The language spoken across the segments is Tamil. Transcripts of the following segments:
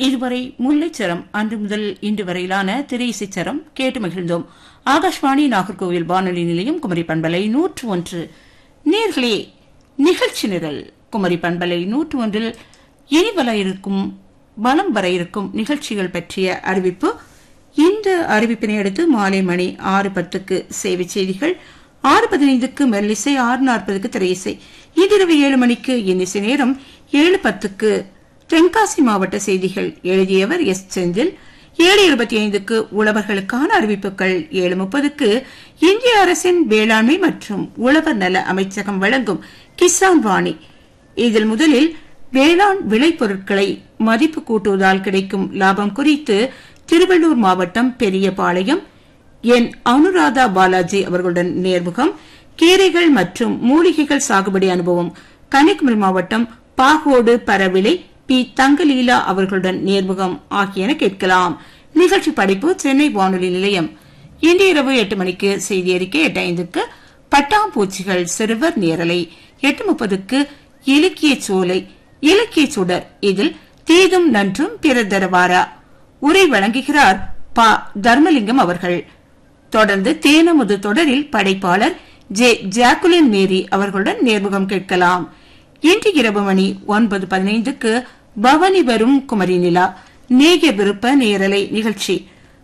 இதுவரை முல்லைச்சரம் அன்று முதல் இன்று வரையிலான திரை இசைச்சரம் கேட்டு மகிழ்ந்தோம் ஆகாஷ்வாணி நாகர்கோவில் வானொலி நிலையம் குமரி பண்பலை நூற்று ஒன்று நேர்களே நிகழ்ச்சி நிரல் குமரி பண்பலை நூற்று ஒன்றில் இனி வர இருக்கும் வலம் வர இருக்கும் நிகழ்ச்சிகள் பற்றிய அறிவிப்பு இந்த அறிவிப்பினை அடுத்து மாலை மணி ஆறு பத்துக்கு சேவை செய்திகள் ஆறு பதினைந்துக்கு மெல்லிசை ஆறு நாற்பதுக்கு திரையிசை இன்றிரவு ஏழு மணிக்கு இன்னிசை நேரம் ஏழு பத்துக்கு தென்காசி மாவட்ட செய்திகள் எழுதியவர் எஸ் செந்தில் ஏழு இருபத்தி ஐந்துக்கு உழவர்களுக்கான அறிவிப்புகள் ஏழு முப்பதுக்கு இந்திய அரசின் வேளாண்மை மற்றும் உழவர் நல அமைச்சகம் வழங்கும் கிசான் வாணி இதில் முதலில் வேளாண் விளைபொருட்களை மதிப்பு கூட்டுவதால் கிடைக்கும் லாபம் குறித்து திருவள்ளூர் மாவட்டம் பெரியபாளையம் என் அனுராதா பாலாஜி அவர்களுடன் நேர்முகம் கீரைகள் மற்றும் மூலிகைகள் சாகுபடி அனுபவம் கன்னியாகுமரி மாவட்டம் பாகோடு பரவிலை பி தங்கலீலா அவர்களுடன் நேர்முகம் ஆகியன கேட்கலாம் நிகழ்ச்சி படைப்பு சென்னை வானொலி நிலையம் இன்று இரவு எட்டு மணிக்கு செய்தி அறிக்கை எட்டு ஐந்துக்கு பட்டாம்பூச்சிகள் சிறுவர் நேரலை எட்டு முப்பதுக்கு இலக்கிய சோலை இலக்கிய சுடர் இதில் தீதும் நன்றும் பிறதரவாரா உரை வழங்குகிறார் ப தர்மலிங்கம் அவர்கள் தொடர்ந்து தேனமுது தொடரில் படைப்பாளர் ஜே ஜாக்குலின் மேரி அவர்களுடன் நேர்முகம் கேட்கலாம் இன்று இரவு மணி ஒன்பது பதினைந்துக்கு பவனி வரும் குமரி நிலா நேய விருப்ப நேரலை நிகழ்ச்சி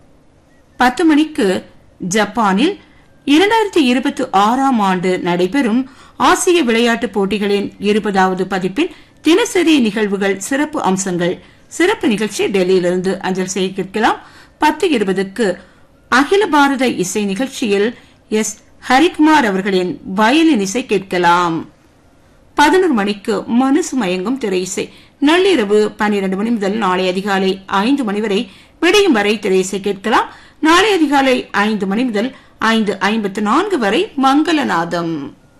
பத்து மணிக்கு ஜப்பானில் இரண்டாயிரத்தி இருபத்தி ஆறாம் ஆண்டு நடைபெறும் ஆசிய விளையாட்டுப் போட்டிகளின் இருபதாவது பதிப்பின் தினசரி நிகழ்வுகள் சிறப்பு அம்சங்கள் சிறப்பு நிகழ்ச்சி டெல்லியிலிருந்து அஞ்சல் செய்ய கேட்கலாம் பத்து இருபதுக்கு அகில பாரத இசை நிகழ்ச்சியில் எஸ் ஹரிகுமார் அவர்களின் வயலின் இசை கேட்கலாம் பதினோரு மணிக்கு மனசு மயங்கும் திரை இசை நள்ளிரவு பன்னிரண்டு மணி முதல் நாளை அதிகாலை ஐந்து மணி வரை விடியும் வரை திரை இசை கேட்கலாம் நாளை அதிகாலை ஐந்து மணி முதல் ஐந்து ஐம்பத்து நான்கு வரை மங்களநாதம்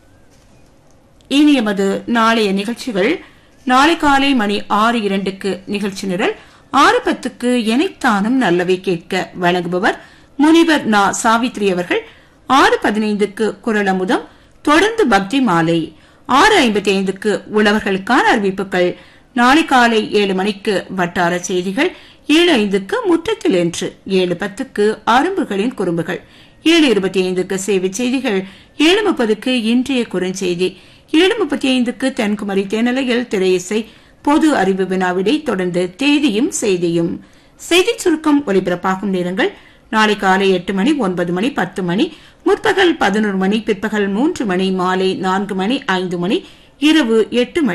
இனி எமது நாளைய நிகழ்ச்சிகள் நாளை காலை மணி ஆறு இரண்டுக்கு நிகழ்ச்சி நிரல் ஆறு பத்துக்கு எனைத்தானும் நல்லவை கேட்க வழங்குபவர் முனிவர் நா சாவித்ரி அவர்கள் ஆறு பதினைந்துக்கு குரல் அமுதம் தொடர்ந்து பக்தி மாலை ஆறு ஐம்பத்தி ஐந்துக்கு உழவர்களுக்கான அறிவிப்புகள் நாளை காலை ஏழு மணிக்கு வட்டார செய்திகள் ஏழு ஐந்துக்கு முற்றத்தில் என்று ஏழு பத்துக்கு அரும்புகளின் குறும்புகள் ஏழு இருபத்தி ஐந்துக்கு சேவை செய்திகள் ஏழு முப்பதுக்கு இன்றைய குறுஞ்செய்தி ஏழு முப்பத்தி ஐந்துக்கு தென்குமரி தேனலையில் திரையிசை பொது அறிவு வினாவிடை தொடர்ந்து தேதியும் செய்தியும் செய்தி சுருக்கம் ஒலிபரப்பாகும் நேரங்கள் நாளை காலை எட்டு மணி ஒன்பது மணி பத்து மணி முற்பகல் பதினோரு மணி பிற்பகல் மூன்று மணி மாலை நான்கு மணி ஐந்து மணி இரவு எட்டு மணி